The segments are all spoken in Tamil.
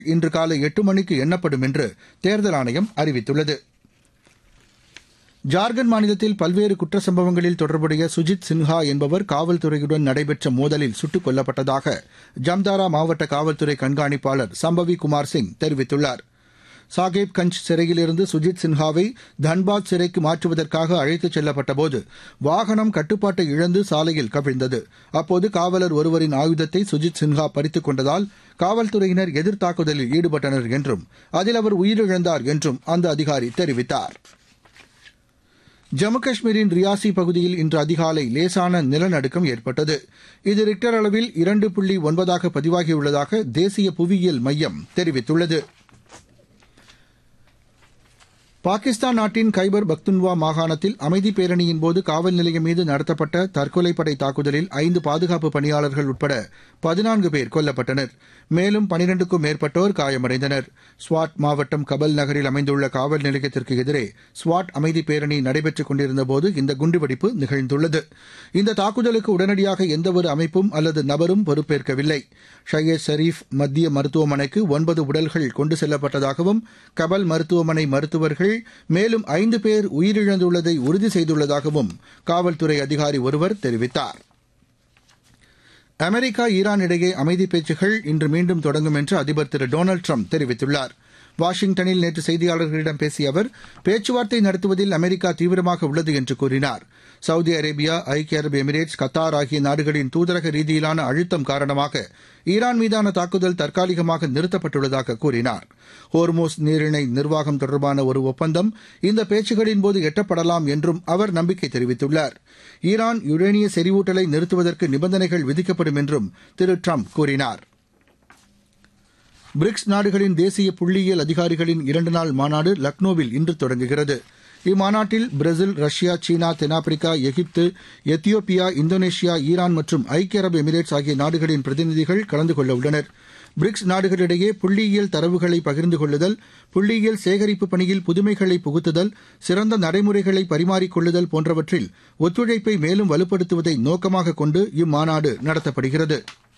இன்று காலை எட்டு மணிக்கு எண்ணப்படும் என்று தேர்தல் ஆணையம் அறிவித்துள்ளது ஜார்க்கண்ட் மாநிலத்தில் பல்வேறு குற்ற சம்பவங்களில் தொடர்புடைய சுஜித் சின்ஹா என்பவர் காவல்துறையுடன் நடைபெற்ற மோதலில் சுட்டுக் கொல்லப்பட்டதாக ஜம்தாரா மாவட்ட காவல்துறை கண்காணிப்பாளர் சம்பவி குமார் சிங் தெரிவித்துள்ளார் சாகேப் கஞ்ச் சிறையிலிருந்து சுஜித் சின்ஹாவை தன்பாத் சிறைக்கு மாற்றுவதற்காக அழைத்துச் செல்லப்பட்டபோது வாகனம் கட்டுப்பாட்டை இழந்து சாலையில் கவிழ்ந்தது அப்போது காவலர் ஒருவரின் ஆயுதத்தை சுஜித் சின்ஹா பறித்துக் கொண்டதால் காவல்துறையினர் எதிர்த்தாக்குதலில் ஈடுபட்டனர் என்றும் அதில் அவர் உயிரிழந்தார் என்றும் அந்த அதிகாரி தெரிவித்தார் ஜம்மு காஷ்மீரின் ரியாசி பகுதியில் இன்று அதிகாலை லேசான நிலநடுக்கம் ஏற்பட்டது இது ரிக்டர் அளவில் இரண்டு புள்ளி ஒன்பதாக பதிவாகியுள்ளதாக தேசிய புவியியல் மையம் தெரிவித்துள்ளது பாகிஸ்தான் நாட்டின் கைபர் பக்துன்வா மாகாணத்தில் அமைதி பேரணியின்போது காவல் நிலையம் மீது நடத்தப்பட்ட தற்கொலைப்படை தாக்குதலில் ஐந்து பாதுகாப்பு பணியாளர்கள் உட்பட பதினான்கு பேர் கொல்லப்பட்டனர் மேலும் பனிரெண்டுக்கும் மேற்பட்டோர் காயமடைந்தனர் ஸ்வாட் மாவட்டம் கபல் நகரில் அமைந்துள்ள காவல் நிலையத்திற்கு எதிரே ஸ்வாட் அமைதி பேரணி நடைபெற்றுக் கொண்டிருந்தபோது இந்த குண்டுவெடிப்பு நிகழ்ந்துள்ளது இந்த தாக்குதலுக்கு உடனடியாக எந்தவொரு அமைப்பும் அல்லது நபரும் பொறுப்பேற்கவில்லை ஷையத் ஷரீப் மத்திய மருத்துவமனைக்கு ஒன்பது உடல்கள் கொண்டு செல்லப்பட்டதாகவும் கபல் மருத்துவமனை மருத்துவர்கள் மேலும் ஐந்து பேர் உயிரிழந்துள்ளதை உறுதி செய்துள்ளதாகவும் காவல்துறை அதிகாரி ஒருவர் தெரிவித்தார் அமெரிக்கா ஈரான் இடையே அமைதி பேச்சுகள் இன்று மீண்டும் தொடங்கும் என்று அதிபர் திரு டொனால்டு ட்ரம்ப் தெரிவித்துள்ளார் வாஷிங்டனில் நேற்று செய்தியாளர்களிடம் பேசிய அவர் பேச்சுவார்த்தை நடத்துவதில் அமெரிக்கா தீவிரமாக உள்ளது என்று கூறினார் சவுதி அரேபியா ஐக்கிய அரபு எமிரேட்ஸ் கத்தார் ஆகிய நாடுகளின் தூதரக ரீதியிலான அழுத்தம் காரணமாக ஈரான் மீதான தாக்குதல் தற்காலிகமாக நிறுத்தப்பட்டுள்ளதாக கூறினார் ஹோர்மோஸ் நீரிணை நிர்வாகம் தொடர்பான ஒரு ஒப்பந்தம் இந்த பேச்சுகளின்போது எட்டப்படலாம் என்றும் அவர் நம்பிக்கை தெரிவித்துள்ளார் ஈரான் யுரேனிய செறிவூட்டலை நிறுத்துவதற்கு நிபந்தனைகள் விதிக்கப்படும் என்றும் திரு ட்ரம்ப் கூறினார் பிரிக்ஸ் நாடுகளின் தேசிய புள்ளியியல் அதிகாரிகளின் இரண்டு நாள் மாநாடு லக்னோவில் இன்று தொடங்குகிறது இம்மாநாட்டில் பிரேசில் ரஷ்யா சீனா தென்னாப்பிரிக்கா எகிப்து எத்தியோப்பியா இந்தோனேஷியா ஈரான் மற்றும் ஐக்கிய அரபு எமிரேட்ஸ் ஆகிய நாடுகளின் பிரதிநிதிகள் கலந்து கொள்ள உள்ளனர் பிரிக்ஸ் நாடுகளிடையே புள்ளியியல் தரவுகளை பகிர்ந்து கொள்ளுதல் புள்ளியியல் சேகரிப்பு பணியில் புதுமைகளை புகுத்துதல் சிறந்த நடைமுறைகளை பரிமாறிக் கொள்ளுதல் போன்றவற்றில் ஒத்துழைப்பை மேலும் வலுப்படுத்துவதை நோக்கமாக கொண்டு இம்மாநாடு நடத்தப்படுகிறது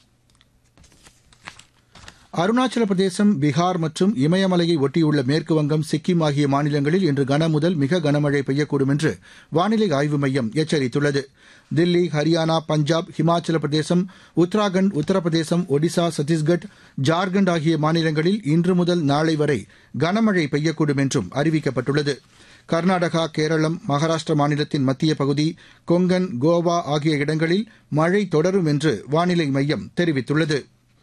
அருணாச்சல பிரதேசம் பீகார் மற்றும் இமயமலையை ஒட்டியுள்ள மேற்குவங்கம் சிக்கிம் ஆகிய மாநிலங்களில் இன்று கன முதல் மிக கனமழை பெய்யக்கூடும் என்று வானிலை ஆய்வு மையம் எச்சரித்துள்ளது தில்லி ஹரியானா பஞ்சாப் ஹிமாச்சல பிரதேசம் உத்தராகண்ட் உத்தரப்பிரதேசம் ஒடிசா சத்தீஸ்கட் ஜார்க்கண்ட் ஆகிய மாநிலங்களில் இன்று முதல் நாளை வரை கனமழை பெய்யக்கூடும் என்றும் அறிவிக்கப்பட்டுள்ளது கர்நாடகா கேரளம் மகாராஷ்டிரா மாநிலத்தின் மத்திய பகுதி கொங்கன் கோவா ஆகிய இடங்களில் மழை தொடரும் என்று வானிலை மையம் தெரிவித்துள்ளது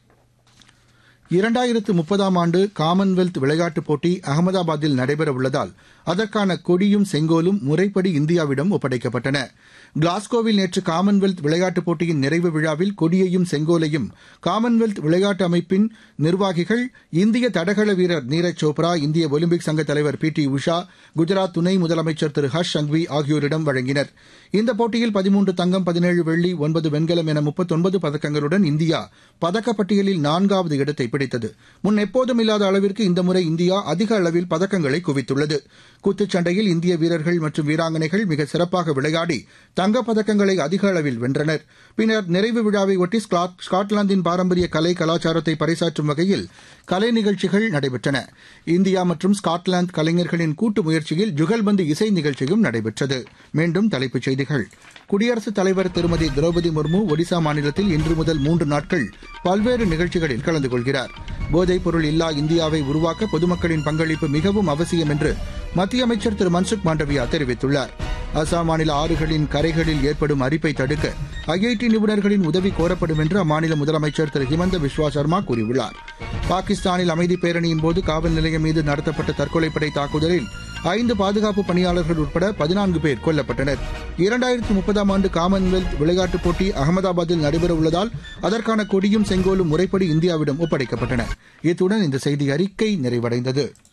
இரண்டாயிரத்து முப்பதாம் ஆண்டு காமன்வெல்த் விளையாட்டுப் போட்டி அகமதாபாத்தில் நடைபெறவுள்ளதால் அதற்கான கொடியும் செங்கோலும் முறைப்படி இந்தியாவிடம் ஒப்படைக்கப்பட்டன கிளாஸ்கோவில் நேற்று காமன்வெல்த் விளையாட்டுப் போட்டியின் நிறைவு விழாவில் கொடியையும் செங்கோலையும் காமன்வெல்த் விளையாட்டு அமைப்பின் நிர்வாகிகள் இந்திய தடகள வீரர் நீரஜ் சோப்ரா இந்திய ஒலிம்பிக் சங்க தலைவர் பி டி உஷா குஜராத் துணை முதலமைச்சர் திரு ஹர்ஷ் சங்வி ஆகியோரிடம் வழங்கினர் இந்த போட்டியில் பதிமூன்று தங்கம் பதினேழு வெள்ளி ஒன்பது வெண்கலம் என முப்பத்தொன்பது பதக்கங்களுடன் இந்தியா பதக்கப்பட்டியலில் நான்காவது இடத்தை பிடித்தது முன் எப்போதும் இல்லாத அளவிற்கு இந்த முறை இந்தியா அதிக அளவில் பதக்கங்களை குவித்துள்ளது குத்துச்சண்டையில் இந்திய வீரர்கள் மற்றும் வீராங்கனைகள் மிக சிறப்பாக விளையாடி தங்கப்பதக்கங்களை அதிக அளவில் வென்றனர் பின்னர் நிறைவு விழாவை ஒட்டி ஸ்காட்லாந்தின் பாரம்பரிய கலை கலாச்சாரத்தை பறைசாற்றும் வகையில் கலை நிகழ்ச்சிகள் நடைபெற்றன இந்தியா மற்றும் ஸ்காட்லாந்து கலைஞர்களின் கூட்டு முயற்சியில் ஜுகல்பந்து இசை நிகழ்ச்சியும் நடைபெற்றது மீண்டும் தலைப்புச் செய்திகள் குடியரசுத் தலைவர் திருமதி திரௌபதி முர்மு ஒடிசா மாநிலத்தில் இன்று முதல் மூன்று நாட்கள் பல்வேறு நிகழ்ச்சிகளில் கலந்து கொள்கிறார் போதைப் பொருள் இல்லா இந்தியாவை உருவாக்க பொதுமக்களின் பங்களிப்பு மிகவும் அவசியம் என்று மத்திய அமைச்சர் திரு மன்சுக் மாண்டவியா தெரிவித்துள்ளார் அசாம் மாநில ஆறுகளின் கரைகளில் ஏற்படும் அரிப்பை தடுக்க ஐஐடி நிபுணர்களின் உதவி கோரப்படும் என்று அம்மாநில முதலமைச்சர் திரு ஹிமந்த பிஸ்வா சர்மா கூறியுள்ளார் பாகிஸ்தானில் அமைதி பேரணியின் போது காவல் நிலையம் மீது நடத்தப்பட்ட தற்கொலைப்படை தாக்குதலில் ஐந்து பாதுகாப்பு பணியாளர்கள் உட்பட பதினான்கு பேர் கொல்லப்பட்டனர் இரண்டாயிரத்து முப்பதாம் ஆண்டு காமன்வெல்த் விளையாட்டுப் போட்டி அகமதாபாத்தில் நடைபெறவுள்ளதால் அதற்கான கொடியும் செங்கோலும் முறைப்படி இந்தியாவிடம் ஒப்படைக்கப்பட்டன இத்துடன் இந்த செய்தி அறிக்கை நிறைவடைந்தது